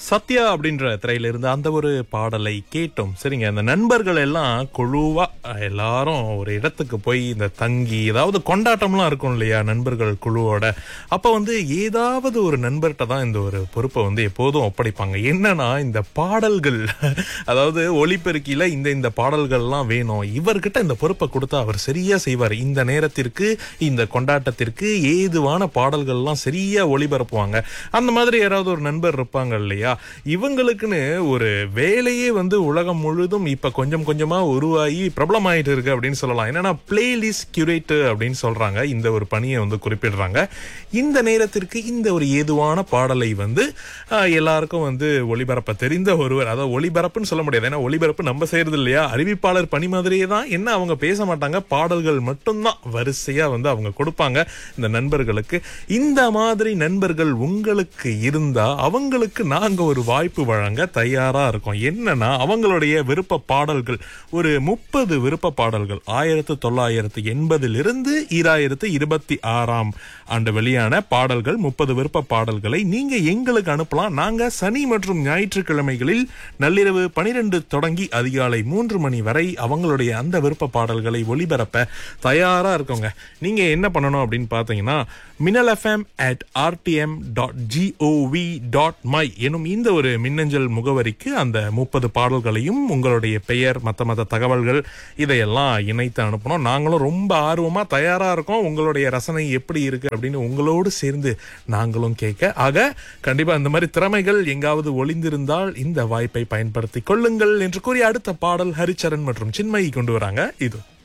சத்யா அப்படின்ற திரையில இருந்து அந்த ஒரு பாடலை கேட்டோம் சரிங்க அந்த நண்பர்கள் எல்லாம் குழுவா அஹ், எல்லாரும் ஒரு இடத்துக்கு போய் இந்த தங்கி ஏதாவது கொண்டாட்டம்லாம் இருக்கும் இல்லையா நண்பர்கள் குழுவோட அப்ப வந்து ஏதாவது ஒரு நண்பர்கிட்ட தான் இந்த ஒரு பொறுப்பை வந்து எப்போதும் ஒப்படைப்பாங்க என்னன்னா இந்த பாடல்கள் அதாவது ஒளிபெருக்கியில இந்த இந்த பாடல்கள்லாம் வேணும் இவர்கிட்ட இந்த பொறுப்பை கொடுத்தா அவர் சரியா செய்வார் இந்த நேரத்திற்கு இந்த கொண்டாட்டத்திற்கு ஏதுவான பாடல்கள்லாம் சரியா ஒளிபரப்புவாங்க அந்த மாதிரி யாராவது ஒரு நண்பர் இருப்பாங்க இல்லையா இவங்களுக்குன்னு ஒரு வேலையே வந்து உலகம் முழுதும் இப்ப கொஞ்சம் கொஞ்சமா உருவாகி பிரபலமாயிட்டு இருக்கு அப்படின்னு சொல்லலாம் என்னன்னா பிளேலிஸ்ட் கியூரேட்டர் அப்படின்னு சொல்றாங்க இந்த ஒரு பணியை வந்து குறிப்பிடுறாங்க இந்த நேரத்திற்கு இந்த ஒரு ஏதுவான பாடலை வந்து ஆஹ், எல்லாருக்கும் வந்து ஒளிபரப்ப தெரிந்த ஒருவர் அதாவது ஒளிபரப்புன்னு சொல்ல முடியாது ஏன்னா ஒளிபரப்பு நம்ம செய்யறது இல்லையா அறிவிப்பாளர் பணி மாதிரியே தான் என்ன அவங்க பேச மாட்டாங்க பாடல்கள் மட்டும்தான் வரிசையா வந்து அவங்க கொடுப்பாங்க இந்த நண்பர்களுக்கு இந்த மாதிரி நண்பர்கள் உங்களுக்கு இருந்தா அவங்களுக்கு நாங்க ஒரு வாய்ப்பு வழங்க தயாரா இருக்கோம் என்னன்னா அவங்களுடைய விருப்ப பாடல்கள் ஒரு முப்பது விருப்ப பாடல்கள் ஆயிரத்து தொள்ளாயிரத்து எண்பதிலிருந்து ஈராயிரத்து இருபத்தி ஆறாம் ஆண்டு வெளியான பாடல்கள் முப்பது விருப்ப பாடல்களை நீங்க எங்களுக்கு அனுப்பலாம் நாங்க சனி மற்றும் ஞாயிற்றுக்கிழமைகளில் நள்ளிரவு பனிரெண்டு தொடங்கி அதிகாலை மூன்று மணி வரை அவங்களுடைய அந்த விருப்ப பாடல்களை ஒளிபரப்ப தயாரா இருக்கோங்க நீங்க என்ன பண்ணணும் அப்படின்னு பாத்தீங்கன்னா மினல் FM at RTM dot gov dot my எனும் இந்த ஒரு மின்னஞ்சல் முகவரிக்கு அந்த முப்பது பாடல்களையும் உங்களுடைய பெயர் மற்ற மற்ற தகவல்கள் இதையெல்லாம் இணைத்து அனுப்பணும் நாங்களும் ரொம்ப ஆர்வமா தயாரா இருக்கோம் உங்களுடைய ரசனை எப்படி இருக்கு அப்படின்னு உங்களோடு சேர்ந்து நாங்களும் கேட்க ஆக கண்டிப்பா இந்த மாதிரி திறமைகள் எங்காவது ஒளிந்திருந்தால் இந்த வாய்ப்பை பயன்படுத்திக் கொள்ளுங்கள் என்று கூறி அடுத்த பாடல் ஹரிச்சரன் மற்றும் சின்மயி கொண்டு வராங்க இது